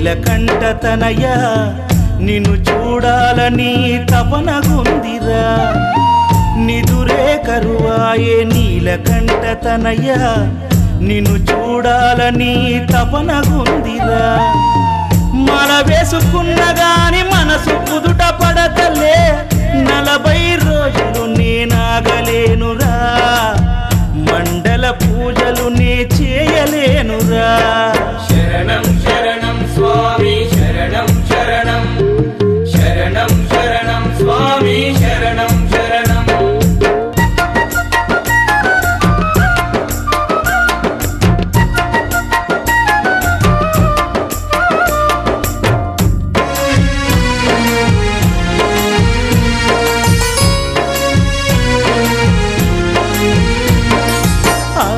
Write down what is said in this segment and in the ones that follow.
నీలకంఠ తనయ నిన్ను చూడాలని తపనగుందిరా నిదురే కరువాయే నీలకంఠ తనయ నిన్ను చూడాలని తపనగుందిరా మల వేసుకున్న గాని మనసు కుదుట పడతలే నలభై రోజులు నేనాగలేనురా మండల పూజలు నే చేయలేనురా శరణం శరణం స్వామి శరణం శరణం శరణం శరణం స్వామి శరణం శరణం ఆ,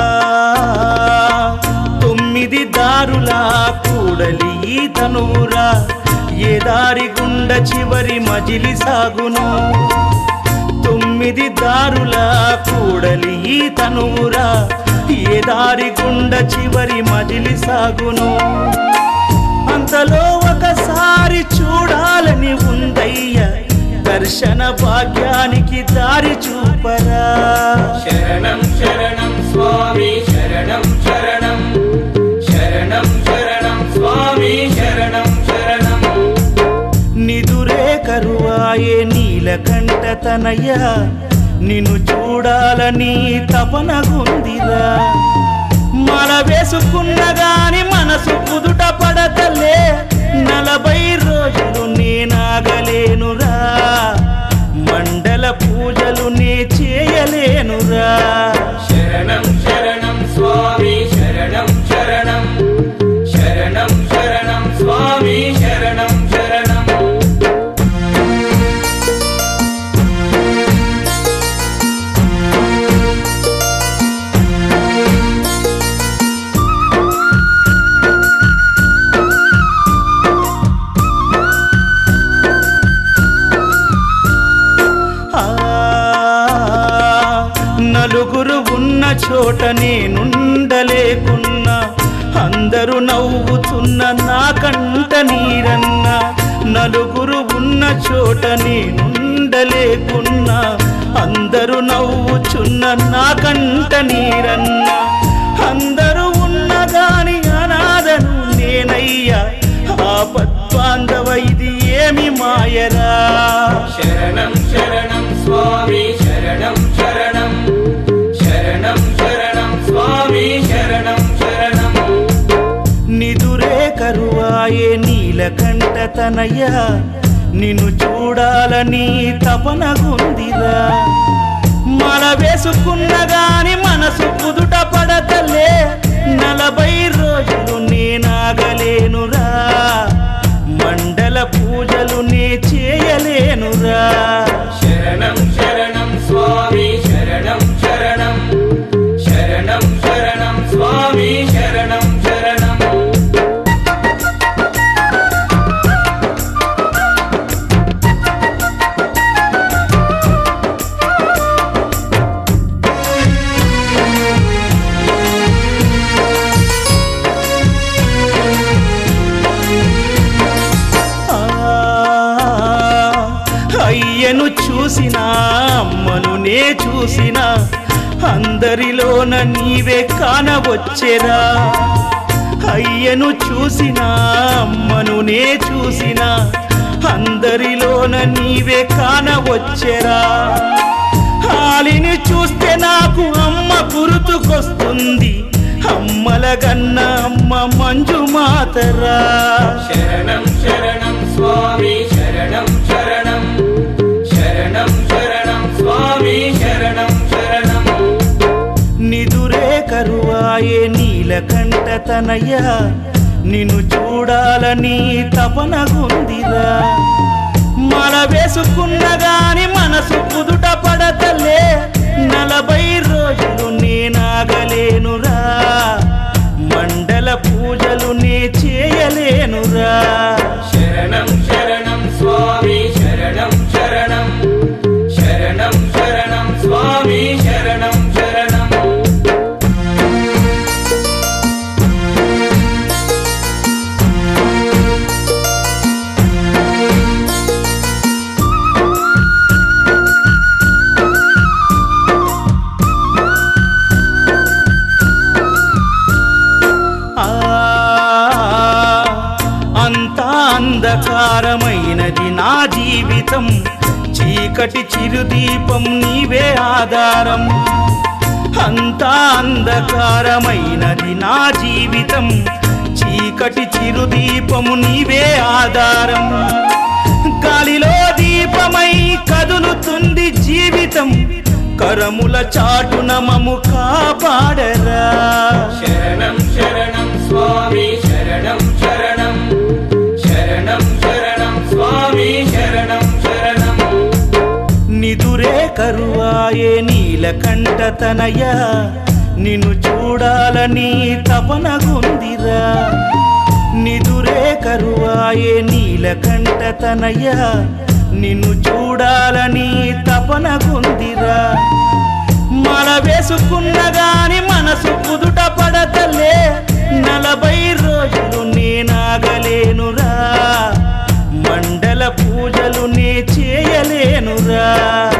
తొమ్మిది దారులా కూడలి ఈ తనువురా ఏ దారి గుండ చివరి మజిలి సాగును తొమ్మిది దారులా కూడలి ఈ తనువురా ఏ దారి గుండ చివరి మజిలి సాగును అంతలో ఒకసారి చూడాలని ఉందయ్య దర్శన భాగ్యానికి దారి చూపరా శరణం శరణం స్వామి శరణం శరణం శరణం శరణం స్వామి శరణం శరణం నిదురే కరువాయే నీలకంఠ తనయ నిన్ను చూడాలని తపనగుందిరా మల వేసుకున్న గాని మనసు కుదుట పడతలే నలభై రోజులు నేనాగలేనురా మండల పూజలు నే చేయలేనురా శరణం శరణం స్వామి శరణం శరణం శరణం శరణం స్వామి శరణం శరణం ఆ, నలుగురు ఉన్న చోట నేనుండలేకున్నా అందరూ నవ్వుతున్న నా కంట నీరన్న నలుగురు ఉన్న చోట నేనుండలేకున్నా అందరూ నవ్వుచున్న నా కంట నీరన్న అందరూ ఉన్న గాని అనాథను నేనయ్యా ఆపద్బాంధవ ఇది ఏమి మాయరా శరణం శరణం స్వామి శరణం శరణం శరణం శరణం స్వామి శరణం శరణం నిదురే కరువాయే నీలకంఠ తనయ నిన్ను చూడాలని తపనగుందిరా మల వేసుకున్న గాని మనసు కుదుట పడతలే నలభై రోజులు నేనాగలేనురా మండల పూజలు నే చేయలేనురా శరణం శరణం స్వామి శరణం శరణం శరణం శరణం స్వామి శరణం శరణం ఆ, అయ్యను చూసిన అమ్మను నే చూసిన అందరిలోన నీవే కానవచ్చెరా అయ్యను చూసిన అమ్మను నే చూసిన అందరిలోన నీవే కానవచ్చెరా హాలిని చూస్తే నాకు అమ్మ గుర్తుకొస్తుంది అమ్మల గన్న అమ్మ మంజు మాతరా శరణం శరణం స్వామి శరణం శరణం శరణం శరణం స్వామి శరణం శరణం నిదురే కరువాయే నీలకంఠ తనయ నిన్ను చూడాలని తపనగుందిరా మల వేసుకున్న గాని మనసు కుదుట పడతలే నలభై రోజులు నేనాగలేనురా మండల పూజలు నే చేయలేనురా శరణం శరణం స్వామి శరణం శరణం శరణం శరణం స్వామి శరణం శరణం ఆ అంధకారమైనది నా జీవితం చీకటి చిరుదీపం నీవే ఆధారం అంతా అంధకారమైనది నా జీవితం చీకటి చిరుదీపము నీవే ఆధారం గాలిలో దీపమై కదులుతుంది జీవితం కరముల చాటున మము కాపాడరా శరణం శరణం స్వామి శరణం శరణం శరణం శరణం స్వామి శరణం శరణం నిదురే కరువాయే నీలకంఠ తనయ నిన్ను చూడాలని తపనగుందిరా నిదురే కరువాయే నీలకంఠ తనయ నిన్ను చూడాలని తపనగుందిరా మల వేసుకున్న గాని మనసు కుదుట పడతలే నలభై రోజులు నేనాగలేనురా మండల పూజలు నే చేయలేనురా